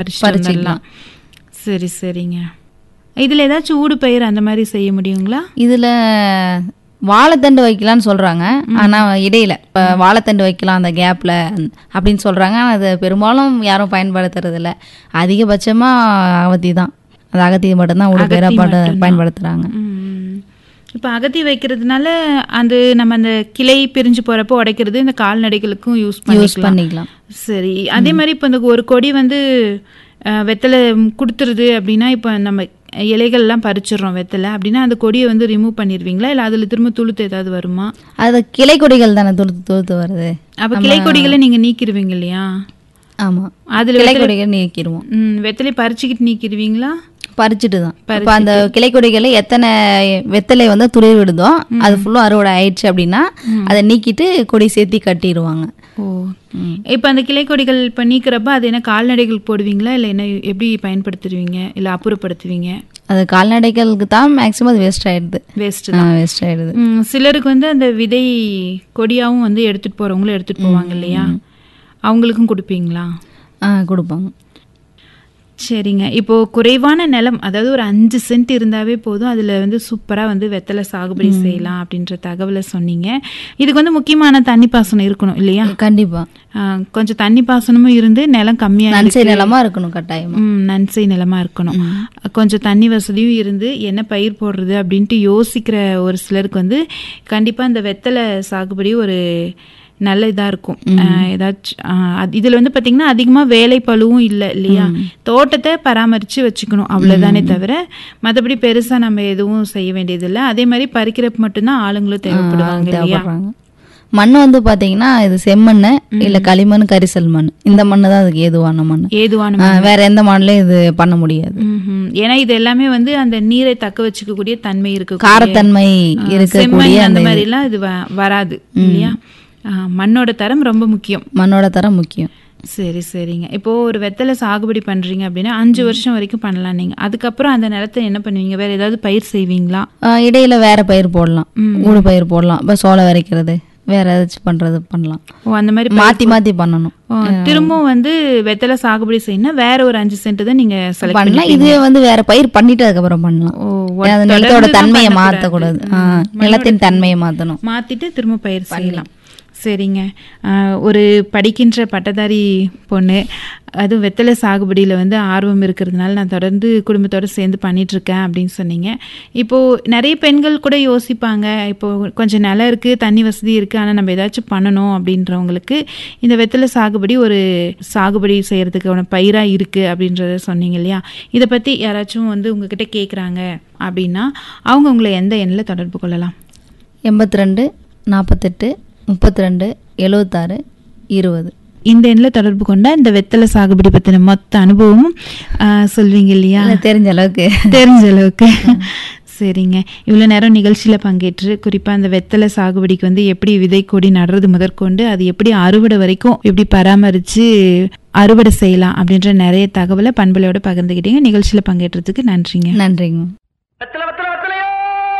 பறிச்சுட்டு வந்துடலாம் சரி சரிங்க இதில் ஏதாச்சும் ஊடு பயிர் அந்த மாதிரி செய்ய முடியுங்களா இதில் வாழைத்தண்டு வைக்கலாம்னு சொல்கிறாங்க ஆனால் இடையில இப்போ வாழைத்தண்டு வைக்கலாம் அந்த கேப்பில் அப்படின்னு சொல்கிறாங்க ஆனால் அது பெரும்பாலும் யாரும் பயன்படுத்துறதில்ல அதிகபட்சமாக அகத்தி தான் அது அகத்தி மட்டும்தான் ஒரு பேராக பாட்டு பயன்படுத்துகிறாங்க இப்போ அகத்தி வைக்கிறதுனால அது நம்ம அந்த கிளை பிரிஞ்சு போகிறப்போ உடைக்கிறது இந்த கால்நடைகளுக்கும் யூஸ் யூஸ் பண்ணிக்கலாம் பண்ணிக்கலாம் சரி அதே மாதிரி இப்போ இந்த ஒரு கொடி வந்து அஹ், வெத்தலை கொடுத்துருது அப்படின்னா இப்போ நம்ம இலைகள்லாம் பறிச்சிடுறோம் வெத்தலை அப்படின்னா அந்த கொடியை வந்து ரிமூவ் பண்ணிடுவீங்களா இல்லை அதில் திரும்ப துளுத்து ஏதாவது வருமா அது கிளை கொடிகள் தானே துளுத்து துளுத்து வருது அப்போ கிளை கொடிகளை நீங்கள் நீக்கிடுவீங்க இல்லையா ஆமாம் அதில் கிளை கொடிகள் நீக்கிடுவோம் ம், வெத்தலை பறிச்சுக்கிட்டு நீக்கிடுவீங்களா பறிச்சுட்டு தான் இப்போ அந்த கிளை கொடிகளை எத்தனை வெத்தலை வந்து துளிர் விடுதோ அது ஃபுல்லும் அறுவடை ஆயிடுச்சு அப்படின்னா அதை நீக்கிட்டு கொடி சேர்த்தி கட்டிடுவாங்க ஓ இப்போ அந்த கிளை கொடிகள் இப்போ நீக்கிறப்ப அது என்ன கால்நடைகள் போடுவீங்களா இல்லை என்ன எப்படி பயன்படுத்துவீங்க இல்லை அப்புறப்படுத்துவீங்க அது கால்நடைகளுக்கு தான் மேக்ஸிமம் அது வேஸ்ட் ஆயிடுது வேஸ்ட் வேஸ்ட் ஆயிடுது ம், சிலருக்கு வந்து அந்த விதை கொடியாவும் வந்து எடுத்துட்டு போறவங்களும் எடுத்துட்டு போவாங்க இல்லையா அவங்களுக்கும் கொடுப்பீங்களா ஆ கொடுப்பாங்க சரிங்க இப்போ குறைவான நிலம் அதாவது ஒரு அஞ்சு சென்ட் இருந்தாவே போதும் அதில் வந்து சூப்பராக வந்து வெத்தலை சாகுபடி செய்யலாம் அப்படின்ற தகவலை சொன்னீங்க இதுக்கு வந்து முக்கியமான தண்ணி பாசனம் இருக்கணும் இல்லையா கண்டிப்பா ஆ, கொஞ்சம் தண்ணி பாசனமும் இருந்து நிலம் கம்மியாக நன்சை நிலமா இருக்கணும் கட்டாயமா ம் நன்சை நிலமா இருக்கணும் கொஞ்சம் தண்ணி வசதியும் இருந்து என்ன பயிர் போடுறது அப்படின்ட்டு யோசிக்கிற ஒரு சிலருக்கு வந்து கண்டிப்பாக இந்த வெத்தலை சாகுபடி ஒரு நல்ல இதாக இருக்கும் அஹ் ஏதாச்சும் அஹ் அது- இதுல வந்து பார்த்தீங்கன்னா அதிகமாக வேலை பழுவும் இல்லை இல்லையா தோட்டத்தை பராமரித்து வச்சுக்கணும் அவ்வளோதானே தவிர மற்றபடி பெருசாக நம்ம எதுவும் செய்ய வேண்டியதில்லை அதே மாதிரி பறிக்கிறப்ப மட்டும்தான் ஆளுங்களும் தேவைப்படுவாங்க இல்லையா தேவைப்படுறாங்க மண் வந்து பாத்தீங்கன்னா இது செம்மண் இல்ல களிமண் கரிசல் மண் இந்த மண்ணு தான் அதுக்கு ஏதுவான மண் ஏதுவான ஆ, வேற எந்த மண்ணுலயும் இது பண்ண முடியாது ம்ஹும். ஏன்னா இது எல்லாமே வந்து அந்த நீரை தக்க வச்சுக்கக்கூடிய தன்மை இருக்கு காரத்தன்மை இருக்கக்கூடிய செம்மண் அந்த அந்த மாதிரிலாம் இது வ- வராது இல்லையா ஆ, மண்ணோட தரம் ரொம்ப முக்கியம் மண்ணோட தரம் முக்கியம் சரி சரிங்க இப்போ ஒரு வெத்தலை சாகுபடி பண்றீங்க அப்படின்னா அஞ்சு வருஷம் வரைக்கும் பண்ணலாம் நீங்க அதுக்கப்புறம் அந்த நிலத்தை என்ன பண்ணுவீங்க வேற ஏதாவது பயிர் செய்வீங்களா ஆ, இடையில வேற பயிர் போடலாம் ஊடு பயிர் போடலாம் இப்ப சோளம் விதைக்கிறது வேற ஏதாச்சும் பண்றது பண்ணலாம் ஓ அந்த மாதிரி மாத்தி மாத்தி பண்ணணும் ஓ, திரும்பவும் வந்து வெத்தலை சாகுபடி செய்யணும் வேற ஒரு அஞ்சு சென்ட் தான் நீங்க செலக்ட் பண்ணலாம் இதுவே வந்து வேற பயிர் பண்ணிட்டு அதுக்கப்புறம் பண்ணலாம் ஓ ஏன்னா அது தொடர்ந்து நிலத்தோட தான் தன்மையை பண்ணக்கூடாது. மாத்தக்கூடாது ஆ, நிலத்தின் தன்மையை மாத்தணும் மாத்திட்டு திரும்ப பயிர் செய்யலாம் சரிங்க ஆஹ் ஒரு படிக்கின்ற பட்டதாரி பொண்ணு அதுவும் வெத்தலை சாகுபடியில் வந்து ஆர்வம் இருக்கிறதுனால நான் தொடர்ந்து குடும்பத்தோடு சேர்ந்து பண்ணிட்டு இருக்கேன் அப்படின்னு சொன்னீங்க இப்போது நிறைய பெண்கள் கூட யோசிப்பாங்க இப்போ கொஞ்சம் நிலம் இருக்குது தண்ணி வசதி இருக்குது ஆனால் நம்ம ஏதாச்சும் பண்ணணும் அப்படின்றவங்களுக்கு இந்த வெத்தலை சாகுபடி ஒரு சாகுபடி செய்கிறதுக்கான பயிராக இருக்குது அப்படின்றத சொன்னீங்க இல்லையா இதை பற்றி யாராச்சும் வந்து உங்ககிட்ட கேட்குறாங்க அப்படின்னா அவங்க உங்களை எந்த எண்ணில் தொடர்பு கொள்ளலாம் எண்பத்தி ரெண்டு நாற்பத்தெட்டு முப்பத்தி ரெண்டு எழுவத்தாறு இருபது இந்த எண்ணில் தொடர்பு கொண்டா இந்த வெத்தலை சாகுபடி பற்றின மொத்த அனுபவமும் ஆ, சொல்வீங்க இல்லையா இல்ல, தெரிஞ்ச அளவுக்கு தெரிஞ்ச அளவுக்கு சரிங்க இவ்வளோ நேரம் நிகழ்ச்சியில் பங்கேற்று குறிப்பாக அந்த வெத்தலை சாகுபடிக்கு வந்து எப்படி விதை கொடி நடுறது முதற்கொண்டு அது எப்படி அறுவடை வரைக்கும் எப்படி பராமரித்து அறுவடை செய்யலாம் அப்படின்ற நிறைய தகவலை பண்பலையோட பகிர்ந்துக்கிட்டீங்க நிகழ்ச்சியில் பங்கேற்றதுக்கு நன்றிங்க நன்றிங்க வெத்தலை வெத்தலை